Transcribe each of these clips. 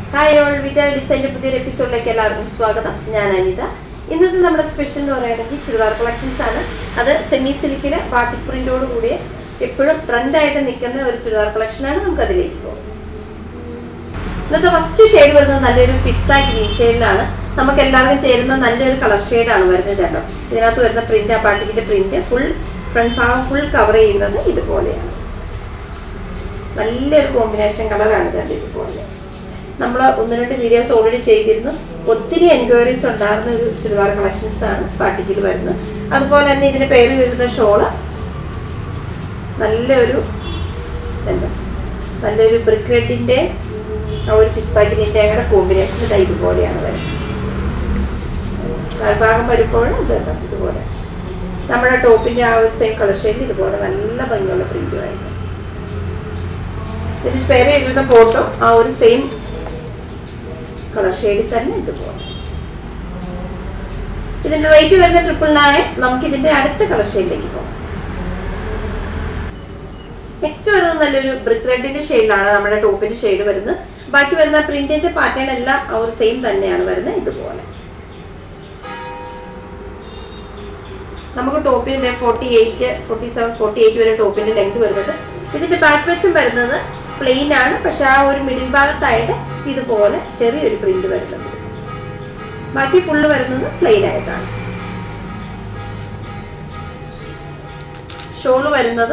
Hi all വിറ്റ ഡിസൈൻ്റെ പുതിയൊരു എപ്പിസോഡിലേക്ക് എല്ലാവർക്കും സ്വാഗതം ഞാൻ അനിത ഇന്നത്തെ നമ്മുടെ സ്പെഷ്യൽ എന്ന് പറയുകയാണെങ്കിൽ ചുരിദാർ കളക്ഷൻസ് ആണ് അത് സെമി സിൽക്കിൽ ബാട്ടിക് പ്രിന്റോട് കൂടിയ എപ്പോഴും ട്രെൻഡായിട്ട് നിൽക്കുന്ന ഒരു ചുരിദാർ കളക്ഷനാണ് നമുക്ക് അതിലേക്ക് പോകും ഇന്നത്തെ ഫസ്റ്റ് ഷെയ്ഡ് വരുന്നത് നല്ലൊരു പിസ്ത ഗ്രീൻ ഷെയ്ഡിലാണ് നമുക്ക് എല്ലാവർക്കും ചേരുന്ന നല്ലൊരു കളർ ഷെയ്ഡാണ് വരുന്നത് കേട്ടോ ഇതിനകത്ത് വരുന്ന പ്രിന്റ് ആ ബാട്ടിക്കിന്റെ പ്രിന്റ് ഫുൾ ഫ്രണ്ട് ഭാഗം ഫുൾ കവർ ചെയ്യുന്നത് ഇതുപോലെയാണ് നല്ലൊരു കോമ്പിനേഷൻ കളറാണ് കണ്ടത് ഇതുപോലെ നമ്മൾ ഒന്ന് രണ്ട് വീഡിയോസ് ഓൾറെഡി ചെയ്തിരുന്നു ഒത്തിരി എൻക്വയറീസ് ഉണ്ടായിരുന്ന ഒരു ചുരിദാർ കളക്ഷൻസ് ആണ് പാട്ടിക്കിൽ വരുന്നത് അതുപോലെ തന്നെ ഇതിന് പേര് വരുന്ന ഷോള് നല്ലൊരു എന്താ നല്ലൊരു ബ്രിക്ക് റെഡിൻ്റെ ആ ഒരു പിസ്താക്കിൻ്റെ കൂടെ കോമ്പിനേഷൻ ഇതാ ഇതുപോലെയാണ് വരുന്നത് ഭാഗം വരുമ്പോൾ ഇത് കേട്ടോ ഇതുപോലെ നമ്മുടെ ടോപ്പിൻ്റെ ആ ഒരു സെയിം കളർ ഷെയ്ഡ് ഇതുപോലെ നല്ല ഭംഗിയുള്ള പ്രിന്റുമായിട്ട് ഇതിന് പേര് എഴുതുന്ന ഫോട്ടോ ആ ഒരു സെയിം കളർ ഷെയ്ഡിൽ തന്നെ ഇതുപോലെ ഇതിന്റെ റേറ്റ് വരുന്ന ട്രിപ്പിൾ നയൻ നമുക്ക് ഇതിന്റെ അടുത്ത കളർ ഷെയ്ഡിലേക്ക് പോകാം നെക്സ്റ്റ് വരുന്നത് നല്ലൊരു ബ്രിക്ക് റെഡിന്റെ ഷെയ്ഡിലാണ് നമ്മുടെ ടോപ്പിന്റെ ഷെയ്ഡ് വരുന്നത് ബാക്കി വരുന്ന പ്രിന്റിന്റെ പാറ്റേൺ എല്ലാം ആ ഒരു സെയിം തന്നെയാണ് വരുന്നത് ഇതുപോലെ നമുക്ക് ടോപ്പിന്റെ forty eight forty seven forty eight വരെ ടോപ്പിന്റെ ലെങ്ത് വരുന്നുണ്ട് ഇതിന്റെ ബാക്ക് വശം വരുന്നത് പ്ലെയിൻ ആണ് പക്ഷെ ആ ഒരു മിഡിൽ ഭാഗത്തായിട്ട് ഇതുപോലെ ചെറിയൊരു പ്രിന്റ് വരുന്നത് ബാക്കി ഫുള്ള് വരുന്നത് പ്ലെയിൻ ആയിട്ടാണ് ഷോള് വരുന്നത്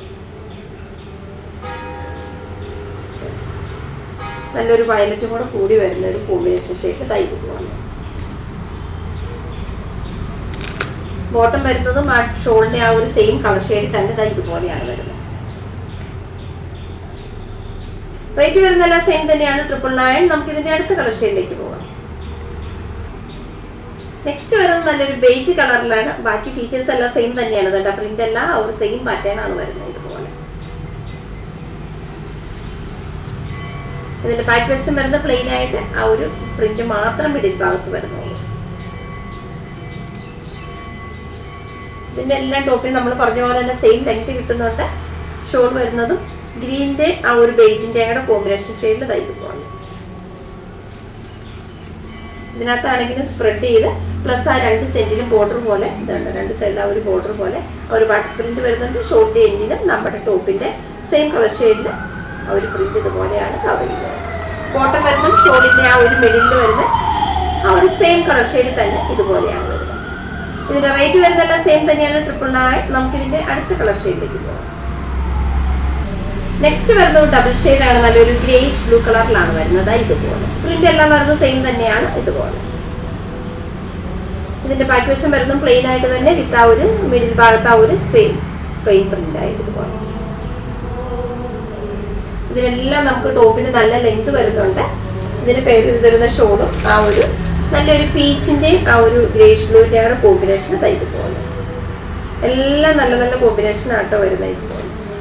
നല്ലൊരു വയലറ്റും കൂടെ കൂടി വരുന്ന ഒരു കോമ്പിനേഷൻ ഷേപ്പ് തൈര് പോലെ ബോട്ടം വരുന്നതും ആ ഷോളിന്റെ ആ ഒരു സെയിം കളർ ഷെയ്ഡ് തന്നെ ദാ ഇതുപോലെയാണ് വരുന്നത് റേറ്റ് വരുന്നതെല്ലാം സെയിം തന്നെയാണ് ട്രിപ്പിൾ നയൻ നമുക്ക് ഇതിന്റെ അടുത്ത കളർ ഷെയ്ഡിലേക്ക് പോകാം നെക്സ്റ്റ് വരുന്നത് നല്ലൊരു ബേജ് കളറിലാണ് ബാക്കി ഫീച്ചേഴ്സ് എല്ലാം സെയിം തന്നെയാണ് കേട്ടോ പ്രിന്റ് എല്ലാം ആ ഒരു സെയിം പാറ്റേൺ ആണ് വരുന്നത് ഇതുപോലെ ഇതിന്റെ ബാക്ക് വശം വരുന്ന പ്ലെയിൻ ആയിട്ട് ആ ഒരു പ്രിന്റ് മാത്രം മിഡിൽ ഭാഗത്ത് വരുന്നുള്ളൂ ഇതിന്റെ എല്ലാം ടോപ്പിൽ നമ്മൾ പറഞ്ഞ പോലെ തന്നെ സെയിം ലെങ്ത് കിട്ടുന്നുണ്ട് ഷോൾ വരുന്നതും ഗ്രീനിന്റെ ആ ഒരു ബേജിന്റെ കൂടെ കോമ്പിനേഷൻ ഷെയ്ഡിൽ തയ്ക്കും പോലെ ഇതിനകത്താണെങ്കിലും സ്പ്രെഡ് ചെയ്ത് പ്ലസ് ആ രണ്ട് സെന്റിലും ബോർഡർ പോലെ ഇതുണ്ട് രണ്ട് സൈഡിൽ ആ ഒരു ബോർഡർ പോലെ ആ ഒരു ബട്ട് പ്രിന്റ് വരുന്നുണ്ട് ഷോർട്ടിന്റെ എൻഡിലും നമ്മുടെ ടോപ്പിന്റെ സെയിം കളർ ഷെയ്ഡിൽ ആ ഒരു പ്രിന്റ് ഇതുപോലെയാണ് കവർ ചെയ്യുന്നത് ബോട്ടം വരുന്ന ഷോളിന്റെ ആ ഒരു മിഡിലിൽ വരുന്ന ആ ഒരു സെയിം കളർ ഷെയ്ഡ് തന്നെ ഇതുപോലെയാണ് വരുന്നത് ഇതിന്റെ റേറ്റ് വരുന്നതെല്ലാം സെയിം തന്നെയാണ് ട്രിപ്പിൾ നയൻ നമുക്ക് ഇതിന്റെ അടുത്ത കളർ ഷെയ്ഡിലേക്ക് പോകാം നെക്സ്റ്റ് വരുന്നത് ഡബിൾ ഷെയ്ഡ് ആണ് നല്ലൊരു ഗ്രേഷ് ബ്ലൂ കളറിലാണ് വരുന്നത് ഇതുപോലെ പ്രിന്റ് എല്ലാം വരുന്നത് സെയിം തന്നെയാണ് ഇതുപോലെ ഇതിന്റെ ബാക്ക് വശം വരുന്നത് പ്ലെയിൻ ആയിട്ട് തന്നെ വിത്ത് ആ ഒരു മിഡിൽ ഭാഗത്ത് ആ ഒരു സെയിം പ്ലെയിൻ പ്രിന്റ് ആയിട്ട് ഇതുപോലെ ഇതിനെല്ലാം നമുക്ക് ടോപ്പിന് നല്ല ലെങ്ത് വരുന്നുണ്ട് ഇതിന് പേര് തരുന്ന ഷോളും ആ ഒരു നല്ലൊരു പീച്ചിന്റെയും ആ ഒരു ഗ്രേഷ് ബ്ലൂവിന്റെ ആ കോമ്പിനേഷൻ തൈത് പോലെ എല്ലാം നല്ല നല്ല കോമ്പിനേഷൻ ആട്ടോ വരുന്നത് ഇതുപോലെ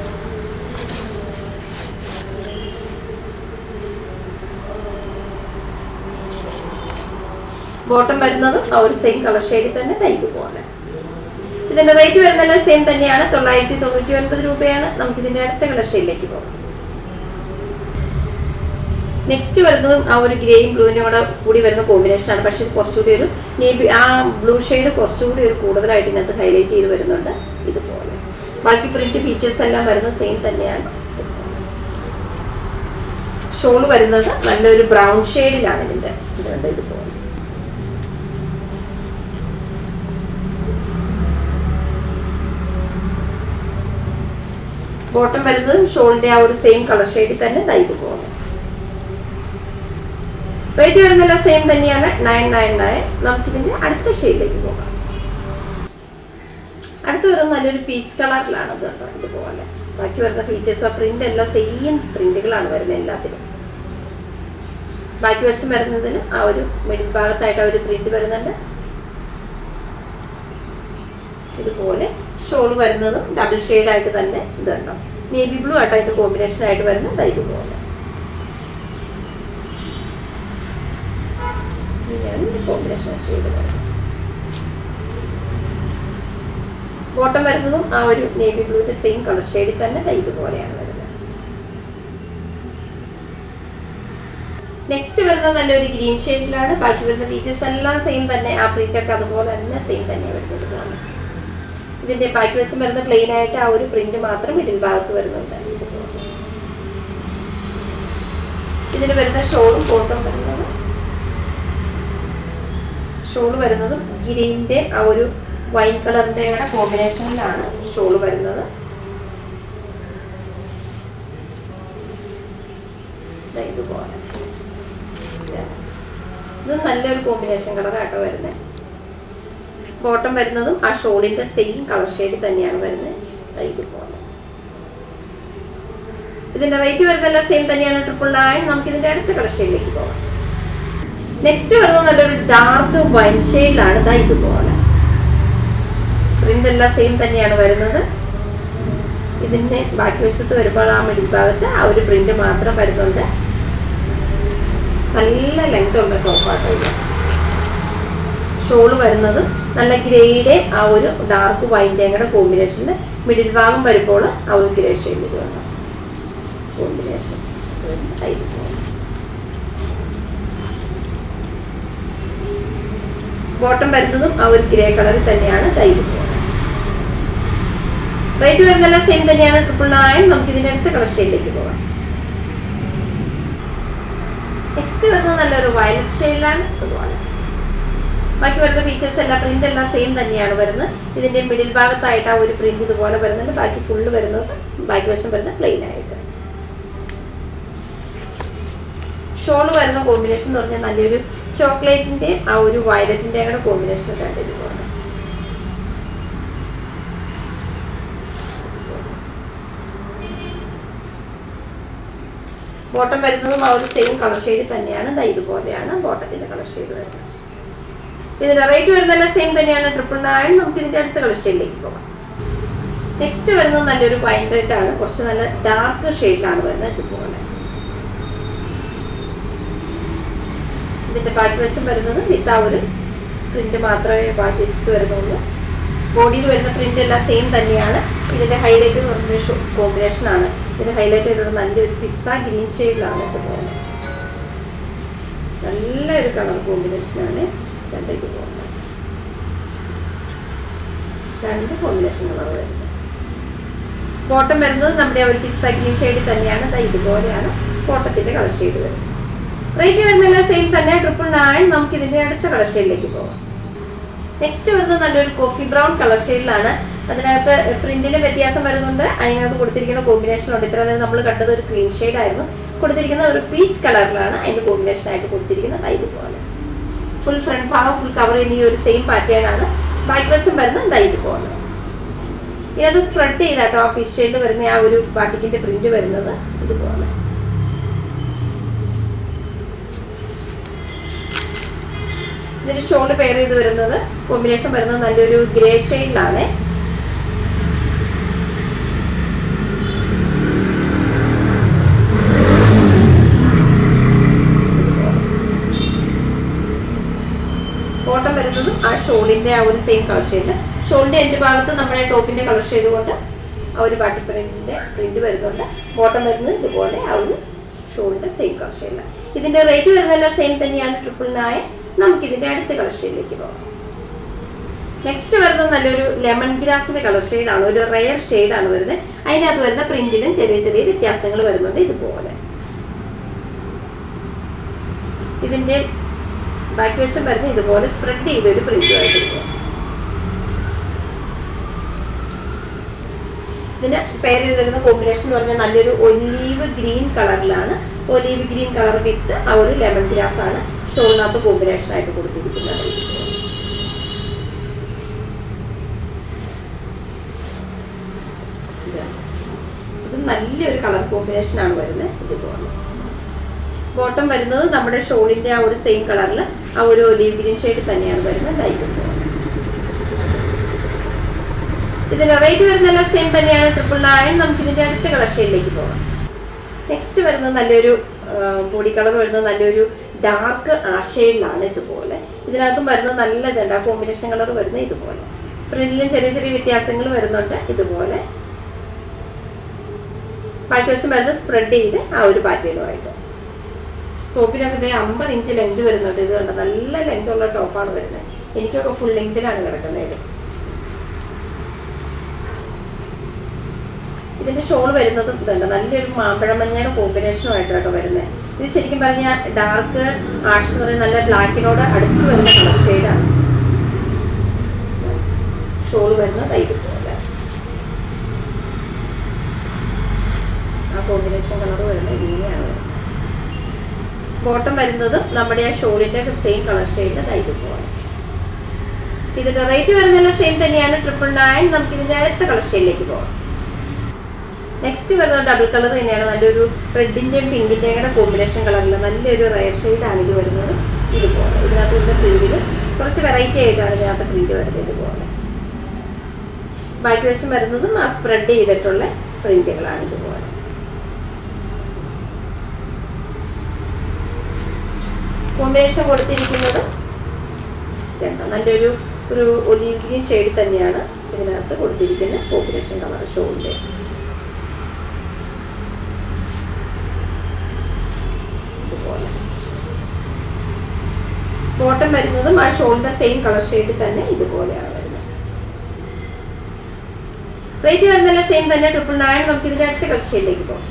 ബോട്ടം വരുന്നത് ആ ഒരു സെയിം കളർ ഷെയ്ഡിൽ തന്നെ തൈക്ക് പോലെ ഇതിന്റെ റേറ്റ് വരുന്നതെല്ലാം സെയിം തന്നെയാണ് തൊള്ളായിരത്തി തൊണ്ണൂറ്റി ഒൻപത് രൂപയാണ് നമുക്ക് ഇതിന്റെ അടുത്ത കളർ ഷെയ്ഡിലേക്ക് പോകാം നെക്സ്റ്റ് വരുന്നത് ആ ഒരു ഗ്രേയും ബ്ലൂവിനും കൂടെ കൂടി വരുന്ന കോമ്പിനേഷൻ ആണ് പക്ഷേ ഇത് കുറച്ചുകൂടി ഒരു നേവി ആ ബ്ലൂ ഷെയ്ഡ് കുറച്ചുകൂടി ഒരു കൂടുതലായിട്ട് ഇതിനകത്ത് ഹൈലൈറ്റ് ചെയ്ത് വരുന്നുണ്ട് ഇതുപോലെ ബാക്കി പ്രിന്റ് ഫീച്ചേഴ്സ് എല്ലാം വരുന്നത് സെയിം തന്നെയാണ് ഷോൾ വരുന്നത് നല്ലൊരു ബ്രൗൺ ഷെയ്ഡിലാണ് ഇതിന്റെ ഇതുണ്ട് ഇതുപോലെ ബോട്ടം വരുന്നത് ഷോളിന്റെ ആ ഒരു സെയിം കളർ ഷെയ്ഡിൽ തന്നെ തൈത് പോകുന്നു റേറ്റ് വരുന്നതെല്ലാം സെയിം തന്നെയാണ് നയൻ നയൻ നയൻ നമുക്കിതിന്റെ അടുത്ത ഷെയ്ഡിലേക്ക് പോകാം അടുത്ത് വരുന്നത് നല്ലൊരു പീച്ച് കളറിലാണ് ഇത് കേട്ടോ ഇതുപോലെ ബാക്കി വരുന്ന ഫീച്ചേഴ്സ് പ്രിന്റ് എല്ലാം സെയിം പ്രിന്റുകളാണ് വരുന്നത് എല്ലാത്തിലും ബാക്കി വശം വരുന്നതിന് ആ ഒരു മിഡിൽ ഭാഗത്തായിട്ട് ആ ഒരു പ്രിന്റ് വരുന്നുണ്ട് ഇതുപോലെ ഷോൾ വരുന്നതും ഡബിൾ ആയിട്ട് തന്നെ ഇത് കണ്ടോ നേവി ബ്ലൂ ആട്ടോ അതിന്റെ കോമ്പിനേഷൻ ആയിട്ട് വരുന്നത് ഇതുപോലെ കോമ്പിനേഷൻ ഷെയ്ഡ് വരുന്നത് ബോട്ടം വരുന്നതും ആ ഒരു നേവി ബ്ലൂവിന്റെ സെയിം കളർ ഷെയ്ഡിൽ തന്നെ ദാ ഇതുപോലെയാണ് വരുന്നത് നെക്സ്റ്റ് വരുന്നത് നല്ലൊരു ഗ്രീൻ ഷെയ്ഡിലാണ് ബാക്കി വരുന്ന ഫീച്ചേഴ്സ് എല്ലാം സെയിം തന്നെ ആ പ്രിന്റ് ഒക്കെ അതുപോലെ തന്നെ സെയിം തന്നെ വരുന്നത് ഇതാണ്. ഇതിന്റെ ബാക്കി വശം വരുന്ന പ്ലെയിൻ ആയിട്ട് ആ ഒരു പ്രിന്റ് മാത്രം മിഡിൽ ഭാഗത്ത് വരുന്നുണ്ട് ഇതിന് വരുന്ന ഷോളും കോട്ടും വരുന്നത് ഷോൾ വരുന്നത് ഗ്രീനിന്റെ ആ ഒരു വൈൻ കളറിന്റെ കൂടെ കോമ്പിനേഷനിലാണ് ഷോൾ വരുന്നത് ദാ ഇതുപോലെ ഇത് നല്ലൊരു കോമ്പിനേഷൻ കളറാട്ടോ വരുന്നത് ബോട്ടം വരുന്നതും ആ ഷോളിന്റെ സെയിം കളർ ഷെയ്ഡ് തന്നെയാണ് വരുന്നത് ദാ ഇതുപോലെ ഇതിന്റെ റേറ്റ് വരുന്നതെല്ലാം സെയിം തന്നെയാണ് ട്രിപ്പിൾ നയൻ നമുക്ക് ഇതിന്റെ അടുത്ത കളർ ഷെയ്ഡിലേക്ക് പോകാം നെക്സ്റ്റ് വരുന്നത് നല്ലൊരു ഡാർക്ക് വൈൻ ഷെയ്ഡിലാണ് ദാ ഇതുപോലെ പ്രിന്റ് എല്ലാം സെയിം തന്നെയാണ് വരുന്നത് ഇതിന്റെ ബാക്കി വശത്ത് വരുമ്പോൾ ആ മിഡിൽ ഭാഗത്ത് ആ ഒരു പ്രിന്റ് മാത്രം വരുന്നുണ്ട് നല്ല ലെങ്ത് ഉള്ള ടോപ്പാട്ടോ ഇത് ഷോള് വരുന്നത് നല്ല ഗ്രേയുടെ ആ ഒരു ഡാർക്ക് വൈൻ്റെയും കൂടെ കോമ്പിനേഷനിൽ മിഡിൽ ഭാഗം വരുമ്പോൾ ആ ഒരു ഗ്രേ ഷെയ്ഡ് ഇത് വേണം കോമ്പിനേഷൻ ബോട്ടം വരുന്നതും ആ ഒരു ഗ്രേ കളറിൽ തന്നെയാണ് തൈര് റേറ്റ് വരുന്നതെല്ലാം സെയിം തന്നെയാണ് ട്രിപ്പിൾ നയൻ നമുക്ക് ഇതിന്റെ അടുത്ത കളർ ഷെയ്ഡിലേക്ക് പോകാം നെക്സ്റ്റ് വരുന്നത് നല്ലൊരു വയലറ്റ് ഷെയ്ഡിലാണ് അതുപോലെ ബാക്കി വരുന്ന ഫീച്ചേഴ്സ് എല്ലാം പ്രിന്റ് എല്ലാം സെയിം തന്നെയാണ് വരുന്നത് ഇതിന്റെ മിഡിൽ ഭാഗത്തായിട്ട് ആ ഒരു പ്രിന്റ് ഇതുപോലെ വരുന്നുണ്ട് ബാക്കി ഫുള്ള് വരുന്നത് ബാക്കി വശം വരുന്നത് പ്ലെയിൻ ആയിട്ട് ഷോള് വരുന്ന കോമ്പിനേഷൻ എന്ന് പറഞ്ഞാൽ നല്ലൊരു ചോക്ലേറ്റിന്റെ ആ ഒരു വയലറ്റിന്റെ കൂടെ കോമ്പിനേഷൻ കണ്ടിരിക്കുകയാണ് ബോട്ടം വരുന്നതും ആ ഒരു സെയിം കളർ ഷെയ്ഡ് തന്നെയാണ് ദാ ഇതുപോലെയാണ് ബോട്ടത്തിന്റെ കളർ ഷെയ്ഡ് വരുന്നത് ഇതിന്റെ റേറ്റ് വരുന്നതെല്ലാം സെയിം തന്നെയാണ് ട്രിപ്പിൾ നയൻ നമുക്ക് ഇതിന്റെ അടുത്ത കളർ ഷെയ്ഡിലേക്ക് പോകാം നെക്സ്റ്റ് വരുന്നത് നല്ലൊരു വൈൻ റെഡ് ആണ് കുറച്ച് നല്ല ഡാർക്ക് ഷെയ്ഡിലാണ് വരുന്നത് ഇതുപോലെ ഇതിന്റെ ബാക്കി വശം വരുന്നത് വിത്ത് ആ ഒരു പ്രിന്റ് മാത്രമേ ബാക്കി വശത്ത് വരുന്നുള്ളൂ ബോഡിയിൽ വരുന്ന പ്രിന്റ് എല്ലാം സെയിം തന്നെയാണ് ഇതിന്റെ ഹൈലൈറ്റ് എന്ന് പറഞ്ഞൊരു കോമ്പിനേഷൻ ആണ് ഇതിന്റെ ഹൈലൈറ്റ് ആയിട്ടുള്ള നല്ലൊരു പിസ്ത ഗ്രീൻ ഷെയ്ഡിലാണ് ഇതുപോലെ നല്ലൊരു കളർ കോമ്പിനേഷനാണ് രണ്ട് ഇതുപോലെ രണ്ട് കോമ്പിനേഷൻ കളർ വരുന്നത് ബോട്ടം വരുന്നത് നമ്മുടെ ഒരു പിസ്ത ഗ്രീൻ ഷെയ്ഡിൽ തന്നെയാണ് ദാ ഇതുപോലെയാണ് ബോട്ടത്തിന്റെ കളർ ഷെയ്ഡ് വരുന്നത് റേറ്റ് വരുന്നതെല്ലാം സെയിം തന്നെ ട്രിപ്പിൾ നയൻ നമുക്ക് ഇതിന്റെ അടുത്ത കളർ ഷെയ്ഡിലേക്ക് പോകാം നെക്സ്റ്റ് വരുന്നത് നല്ലൊരു കോഫി ബ്രൗൺ കളർ ഷെയ്ഡിലാണ് അതിനകത്ത് പ്രിന്റിന് വ്യത്യാസം വരുന്നുണ്ട് അതിനകത്ത് കൊടുത്തിരിക്കുന്ന കോമ്പിനേഷൻ ഉണ്ട് ഇത്ര നേരം നമ്മൾ കണ്ടത് ഒരു ക്രീം ഷെയ്ഡ് ആയിരുന്നു കൊടുത്തിരിക്കുന്ന ഒരു പീച്ച് കളറിലാണ് അതിന്റെ കോമ്പിനേഷൻ ആയിട്ട് കൊടുത്തിരിക്കുന്നത് ദാ ഇതുപോലെ ഫുൾ ഫ്രണ്ട് ഭാഗം ഫുൾ കവർ ചെയ്യുന്ന ഈ ഒരു സെയിം പാറ്റേൺ ആണ് ബാക്ക് വശം വരുന്നത് ദാ ഇതുപോലെ ഇതിനകത്ത് സ്പ്രെഡ് ചെയ്താട്ടോ ആ ഫിഷ് ഷെയ്ഡ് വരുന്ന ആ ഒരു ബാട്ടിക്കിന്റെ പ്രിന്റ് വരുന്നത് ഇതുപോലെ ഇതിന്റെ ഷോള് പെയർ ചെയ്ത് വരുന്നത് കോമ്പിനേഷൻ വരുന്നത് നല്ലൊരു ഗ്രേ ഷെയ്ഡിലാണ് കോട്ടം വരുന്നതും ആ ഷോളിന്റെ ആ ഒരു സെയിം കളർ ഷെയ്ഡ് ഷോളിന്റെ എന്റെ ഭാഗത്ത് നമ്മുടെ ടോപ്പിന്റെ കളർ ഷെയ്ഡ് കൊണ്ട് ആ ഒരു ബാട്ടി പ്രിന്റിന്റെ പ്രിന്റ് വരുന്നുണ്ട് ബോട്ടം വരുന്നത് ഇതുപോലെ ആ ഒരു ഷോളിന്റെ സെയിം കളർ ഷെയ്ഡ് ഇതിന്റെ റേറ്റ് വരുന്നതെല്ലാം സെയിം തന്നെയാണ് ട്രിപ്പിൾ നയൻ നമുക്ക് ഇതിന്റെ അടുത്ത കളർ ഷെയ്ഡിലേക്ക് പോകാം നെക്സ്റ്റ് വരുന്നത് നല്ലൊരു ലെമൺ ഗ്രാസിന്റെ കളർ ഷെയ്ഡാണ് ഒരു റെയർ ഷെയ്ഡാണ് വരുന്നത് അതിനകത്ത് വരുന്ന പ്രിന്റിലും ചെറിയ ചെറിയ വ്യത്യാസങ്ങൾ വരുന്നുണ്ട് ഇതുപോലെ ഇതിന്റെ ബാക്ക് വശം വരുന്ന ഇതുപോലെ സ്പ്രെഡ് ചെയ്ത ഒരു പ്രിന്റ് ആയിട്ട് ഇതിന് പേര് വരുന്ന കോമ്പിനേഷൻ എന്ന് പറഞ്ഞാൽ നല്ലൊരു ഒലീവ് ഗ്രീൻ കളറിലാണ് ഒലീവ് ഗ്രീൻ കളർ വിത്ത് ആ ഒരു ലെമൺ ഗ്രാസ് ആണ് ഷോളിനകത്ത് കോമ്പിനേഷൻ ആയിട്ട് കൊടുത്തിരിക്കുന്നത് ഇത് നല്ലൊരു കളർ കോമ്പിനേഷൻ ആണ് വരുന്നത് ഇതുപോലെ ബോട്ടം വരുന്നത് നമ്മുടെ ഷോളിന്റെ ആ ഒരു സെയിം കളറിൽ ആ ഒരു ഒലീവ് ഗ്രീൻ ഷെയ്ഡ് തന്നെയാണ് വരുന്നത് ലൈറ്റ് ഇതിന്റെ റേറ്റ് വരുന്നതെല്ലാം സെയിം തന്നെയാണ് ട്രിപ്പിൾ നയൻ നമുക്ക് ഇതിന്റെ അടുത്ത കളർ ഷെയ്ഡിലേക്ക് പോകാം നെക്സ്റ്റ് വരുന്നത് നല്ലൊരു ബോഡി കളർ വരുന്നത് നല്ലൊരു ഡാർക്ക് ആഷെയ്ഡിലാണ് ഇതുപോലെ ഇതിനകത്തും വരുന്നത് നല്ല ഇതുണ്ട് ആ കോമ്പിനേഷൻ കളർ വരുന്നത് ഇതുപോലെ പ്രിന്റിലും ചെറിയ ചെറിയ വ്യത്യാസങ്ങൾ വരുന്നുണ്ട് ഇതുപോലെ ബാക്കി വശം വരുന്നത് സ്പ്രെഡ് ചെയ്ത് ആ ഒരു പാറ്റേണുമായിട്ട് ടോപ്പിനൊക്കെ ഇതേ അമ്പത് ഇഞ്ച് ലെങ്ത് വരുന്നുണ്ട് ഇത് കണ്ട നല്ല ലെങ്ത് ഉള്ള ടോപ്പാണ് വരുന്നത് എനിക്കൊക്കെ ഫുൾ ലെങ്തിലാണ് കിടക്കുന്നത് ഇത് ഇതിന്റെ ഷോൾ വരുന്നതും ഇതുണ്ട് നല്ലൊരു മാമ്പഴ മഞ്ഞയുടെ കോമ്പിനേഷനുമായിട്ട് കേട്ടോ വരുന്നത് ഇത് ശരിക്കും പറഞ്ഞാൽ ഡാർക്ക് ആഷ് എന്ന് പറയുന്ന നല്ല ബ്ലാക്കിനോട് അടുത്ത് വരുന്ന കളർ ഷെയ്ഡാണ് ഷോൾ വരുന്നത് ഇതുപോലെ ആ കോമ്പിനേഷൻ കളർ വരുന്നത് ഇങ്ങനെയാണ് വരുന്നത് ബോട്ടം വരുന്നതും നമ്മുടെ ആ ഷോളിന്റെ സെയിം കളർ ഷെയ്ഡ് ഇതുപോലെ ഇതിന്റെ റേറ്റ് വരുന്നതെല്ലാം സെയിം തന്നെയാണ് ട്രിപ്പിൾ നയൻ നമുക്ക് ഇതിന്റെ അടുത്ത കളർ ഷെയ്ഡിലേക്ക് പോകാം നെക്സ്റ്റ് വരുന്നത് ഡബിൾ കളർ തന്നെയാണ് നല്ലൊരു റെഡിന്റെയും പിങ്കിന്റെയും കൂടെ കോമ്പിനേഷൻ കളറിൽ നല്ലൊരു റയർ ഷെയ്ഡാണ് ഇത് വരുന്നത് ഇതുപോലെ ഇതിനകത്ത് ഇതിന്റെ പ്രിന്റിൽ കുറച്ച് വെറൈറ്റി ആയിട്ടാണ് ഇതിനകത്ത് പ്രിന്റ് വരുന്നത് ഇതുപോലെ ബാക്കി വശം വരുന്നതും ആ സ്പ്രെഡ് ചെയ്തിട്ടുള്ള പ്രിന്റുകളാണ് ഇതുപോലെ കോമ്പിനേഷൻ കൊടുത്തിരിക്കുന്നത് ഇതുണ്ട്. നല്ലൊരു ഒരു ഒലീവ് ഗ്രീൻ ഷെയ്ഡ് തന്നെയാണ് ഇതിനകത്ത് കൊടുത്തിരിക്കുന്ന കോമ്പിനേഷൻ കളർ ഷോളിൻ്റെ ഇതുപോലെ ബോട്ടം വരുന്നതും ആ ഷോളിന്റെ സെയിം കളർ ഷെയ്ഡ് തന്നെ ഇതുപോലെയാണ് വരുന്നത് റേറ്റ് വരുന്നതെല്ലാം സെയിം തന്നെ ട്രിപ്പിൾ നയൻ നമുക്ക് ഇതിന്റെ അടുത്ത കളർ ഷെയ്ഡിലേക്ക് പോകാം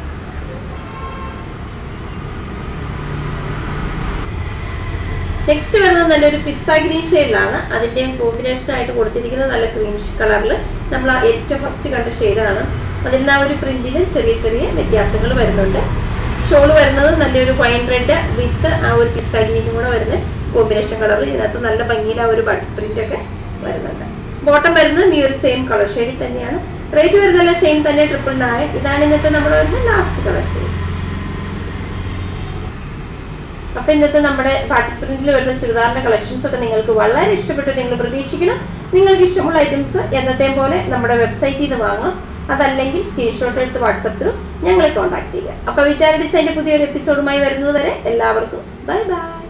നെക്സ്റ്റ് വരുന്നത് നല്ലൊരു പിസ്ത ഗ്രീൻ ഷെയ്ഡിലാണ് അതിന്റെ കോമ്പിനേഷൻ ആയിട്ട് കൊടുത്തിരിക്കുന്നത് നല്ല ക്രീം കളറിൽ നമ്മൾ ആ ഏറ്റവും ഫസ്റ്റ് കണ്ട ഷെയ്ഡാണ് അതിൽ നിന്ന് ആ ഒരു പ്രിന്റിൽ ചെറിയ ചെറിയ വ്യത്യാസങ്ങൾ വരുന്നുണ്ട് ഷോൾ വരുന്നത് നല്ലൊരു വൈൻ റെഡ് വിത്ത് ആ ഒരു പിസ്ത ഗ്രീനും കൂടെ വരുന്ന കോമ്പിനേഷൻ കളറിൽ ഇതിനകത്ത് നല്ല ഭംഗിയിൽ ആ ഒരു ബട്ട് പ്രിന്റ് ഒക്കെ വരുന്നുണ്ട് ബോട്ടം വരുന്നത് ഈ ഒരു സെയിം കളർ ഷെയ്ഡിൽ തന്നെയാണ് റേറ്റ് വരുന്നതല്ല സെയിം തന്നെ ട്രിപ്പിൾ നയൻ ഇതാണ് ഇന്നത്തെ നമ്മൾ വരുന്ന ലാസ്റ്റ് കളർ ഷെയ്ഡ് അപ്പൊ ഇന്നത്തെ നമ്മുടെ പാട്ടി പ്രിന്റിൽ വരുന്ന ചുരിദാറിന്റെ കളക്ഷൻസ് ഒക്കെ നിങ്ങൾക്ക് വളരെ ഇഷ്ടപ്പെട്ടു നിങ്ങൾ പ്രതീക്ഷിക്കണം നിങ്ങൾക്ക് ഇഷ്ടമുള്ള ഐറ്റംസ് എന്നത്തെയും പോലെ നമ്മുടെ വെബ്സൈറ്റിൽ നിന്ന് വാങ്ങാം അതല്ലെങ്കിൽ സ്ക്രീൻഷോട്ട് എടുത്ത് വാട്സപ്പ് ത്രൂ ഞങ്ങളെ കോൺടാക്ട് ചെയ്യുക അപ്പൊ വിറ്റാര ഡിസൈൻ്റെ പുതിയൊരു എപ്പിസോഡുമായി വരുന്നത് വരെ എല്ലാവർക്കും ബൈ ബൈ